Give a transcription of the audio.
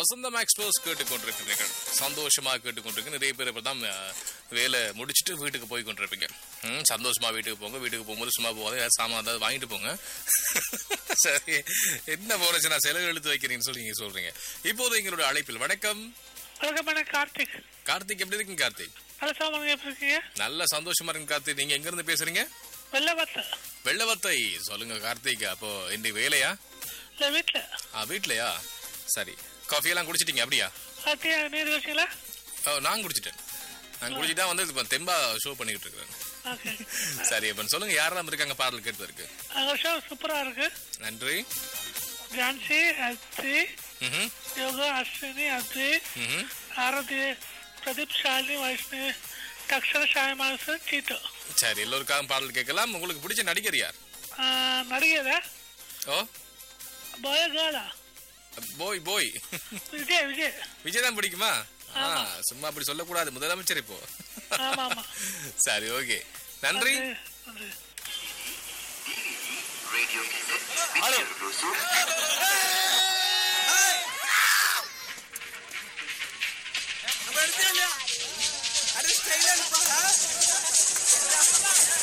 வசந்தம் expose கேட்டுக்கொண்டிருக்கிறீர்கள் சந்தோஷமா கேட்டுக்கொண்டிருக்கு நிறைய பேர் இப்பதான் அஹ், வேலை முடிச்சுட்டு வீட்டுக்கு போய் கொண்டிருப்பீங்க ம், சந்தோஷமா வீட்டுக்கு போங்க வீட்டுக்கு போகும்போது சும்மா போகாத ஏதாவது சாமான் ஏதாவது வாங்கிட்டு போங்க சரி என்ன போனச்சு நான் செலவு எழுத்து வைக்கிறீங்கன்னு சொல்லி நீங்க சொல்றீங்க இப்போது எங்களுடைய அழைப்பில் வணக்கம் வணக்கம் மேடம் கார்த்திக் கார்த்திக் எப்படி இருக்கீங்க கார்த்திக் நல்ல சாமான் எப்படி இருக்கீங்க நல்ல சந்தோஷமா இருக்கு கார்த்திக் நீங்க எங்க இருந்து பேசுறீங்க வெள்ளவத்த வெள்ளவத்தை சொல்லுங்க கார்த்திக் அப்போ இன்னைக்கு வேலையா இல்லை வீட்டில் ஆ வீட்லயா சரி காஃபி எல்லாம் குடிச்சிட்டீங்க அப்படியா கார்த்தியா நீர் வச்சிங்களா ஓ நான் குடிச்சிட்டேன் நான் குடிச்சிட்டா வந்து இப்போ தெம்பா ஷோ பண்ணிக்கிட்டு இருக்கிறேன் ஓகே சரி அப்ப சொல்லுங்க யாரெல்லாம் இருக்காங்க பாடல் கேட்பதற்கு அங்கே ஷோ சூப்பராக இருக்கு நன்றி ஜான்சி அத்தி ம்ஹும், யோகா அஸ்வினி அத்தி ம்ஹும். ஆரதி பிரதீப் ஷாலினி வைஷ்ணவி தக்ஷர ஷாய் மாசு சீட்டு சரி எல்லோருக்காகவும் பாடல் கேட்கலாம் உங்களுக்கு பிடிச்ச நடிகர் யார் நடிகரா ஓ போய கேளா போய் போய் விஜய் விஜய் விஜய் தான் பிடிக்குமா ஆ, சும்மா அப்படி சொல்லக்கூடாது முதலமைச்சர் இப்போ ஆமாம் ஆமாம் சரி ஓகே நன்றி நன்றி ஹலோ நம்ம எடுத்தே இல்லையா அरे ஸ்டைலா இருப்பாங்க